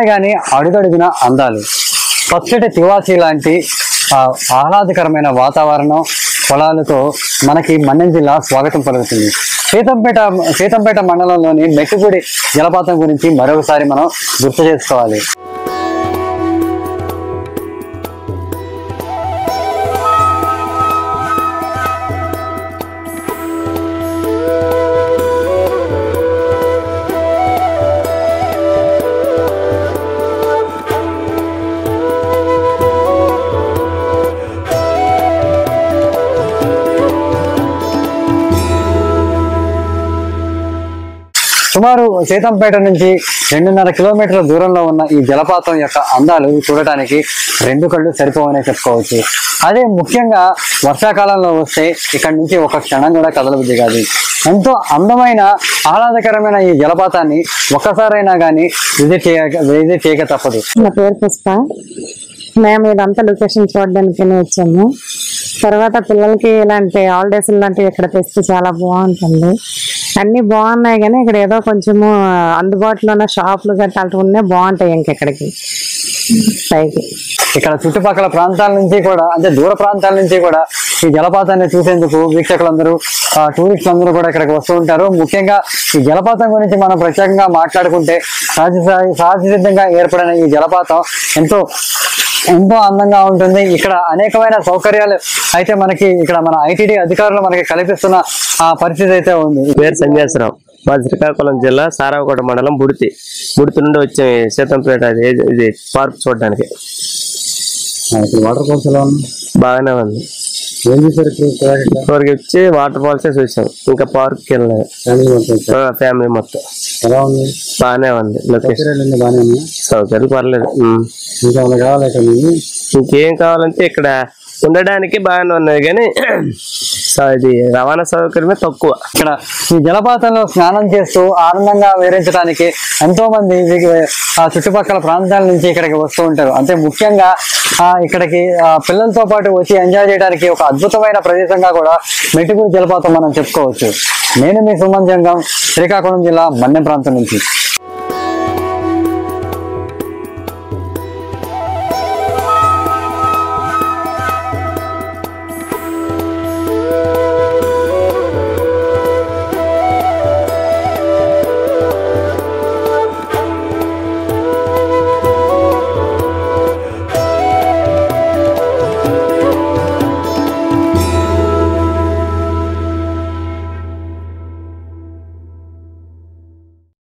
కానీ అడుగడుగున అందాలు పచ్చటి తివాచి లాంటి ఆ, ఆహ్లాదకరమైన వాతావరణం పొలాలతో మనకి మన్నెం జిల్లా స్వాగతం పలుకుతుంది సీతంపేట సీతంపేట మండలంలోని మెట్టుగుడి జలపాతం గురించి మరొకసారి మనం గుర్తు చేసుకోవాలి సుమారు సీతంపేట నుంచి రెండున్నర కిలోమీటర్ల దూరంలో ఉన్న ఈ జలపాతం యొక్క అందాలు చూడటానికి రెండు కళ్ళు సరిపోవనే చెప్పుకోవచ్చు అదే ముఖ్యంగా వర్షాకాలంలో వస్తే ఇక్కడి నుంచి ఒక క్షణం కూడా కదలబుద్ధి కాదు ఎంతో అందమైన ఆహ్లాదకరమైన ఈ జలపాతాన్ని ఒక్కసారైనా కానీ విజిట్ చేయక విజిట్ చేయక తప్పదు నా పేరు పుష్ప మేము ఇదంతా లొకేషన్ చూడడానికి వచ్చాము తర్వాత పిల్లలకి ఇలాంటి హాలిడేస్ లాంటివి ఇక్కడ తెస్తే చాలా బాగుంటుంది అన్ని బాగున్నాయి కానీ ఇక్కడ ఏదో కొంచెము అందుబాటులో ఉన్న షాపులు గట్రా అటు ఉన్నాయి బాగుంటాయి ఇంకెక్కడికి పైకి ఇక్కడ చుట్టుపక్కల ప్రాంతాల నుంచి కూడా అంటే దూర ప్రాంతాల నుంచి కూడా ఈ జలపాతాన్ని చూసేందుకు వీక్షకులందరూ ఆ, టూరిస్టులందరూ కూడా ఇక్కడికి వస్తూ ఉంటారు ముఖ్యంగా ఈ జలపాతం గురించి మనం ప్రత్యేకంగా మాట్లాడుకుంటే సహజ సహజ సిద్ధంగా ఏర్పడిన ఈ జలపాతం ఎంతో ఎంతో అందంగా ఉంటుంది ఇక్కడ అనేకమైన సౌకర్యాలు అయితే మనకి ఇక్కడ మన ఐటీడీ అధికారులు మనకి కల్పిస్తున్న ఆ పరిస్థితి అయితే ఉంది పేరు సంజేశ్వరరావు మాది శ్రీకాకుళం జిల్లా సారావకోట మండలం బుడితి బుడితి నుండి వచ్చాం ఈ సీతంపేట అది ఇది పార్క్ చూడడానికి వాటర్ ఫాల్స్ ఎలా ఉంది బాగానే ఉంది ఏం చేశారు ఇప్పటివరకు వచ్చి వాటర్ ఫాల్సే చూసాం ఇంకా పార్క్ వెళ్ళలేదు ఫ్యామిలీ మొత్తం ఎలా ఉంది బాగానే ఉంది లొకేషన్ బాగానే ఉంది సౌకర్యాలు పర్లేదు ఉమ్. ఇంకా కావాలి ఇంకేం కావాలంటే ఇక్కడ ఉండడానికి బాగానే ఉన్నది కానీ సో ఇది రవాణా సౌకర్యమే తక్కువ ఇక్కడ ఈ జలపాతంలో స్నానం చేస్తూ ఆనందంగా వివరించడానికి ఎంతో మంది వి- ఆ చుట్టుపక్కల ప్రాంతాల నుంచి ఇక్కడికి వస్తూ ఉంటారు అంటే ముఖ్యంగా ఆ ఇక్కడికి ఆ పిల్లలతో పాటు వచ్చి ఎంజాయ్ చేయడానికి ఒక అద్భుతమైన ప్రదేశంగా కూడా మెట్టుగుడి జలపాతం మనం చెప్పుకోవచ్చు నేను మీ సుమన్ జంగం శ్రీకాకుళం జిల్లా మన్నెం ప్రాంతం నుంచి